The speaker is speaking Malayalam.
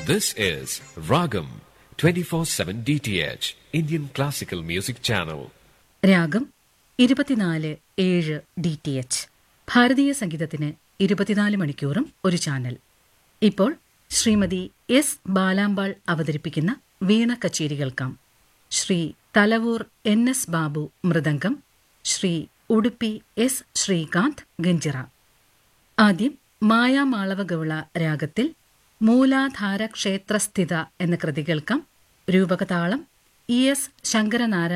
This is Ragam 24/7 DTH Indian Classical Music Channel. രാഗം ഇരുപത്തിനാല് ഏഴ് ഡി ടി എച്ച് ഭാരതീയ സംഗീതത്തിന് ഇരുപത്തിനാല് മണിക്കൂറും ഒരു ചാനൽ ഇപ്പോൾ ശ്രീമതി എസ് ബാലാമ്പാൾ അവതരിപ്പിക്കുന്ന വീണ കച്ചേരി കേൾക്കാം Sri Thalavoor N S Babu mridangam Sri Udupi S Srikanth ganjira ആദ്യം മായാമാളവഗൗള രാഗത്തിൽ മൂലാധാര ക്ഷേത്രസ്ഥിത എന്ന കൃതി കേൾക്കാം രൂപകതാളം ഇ എസ് ശങ്കരനാരായണ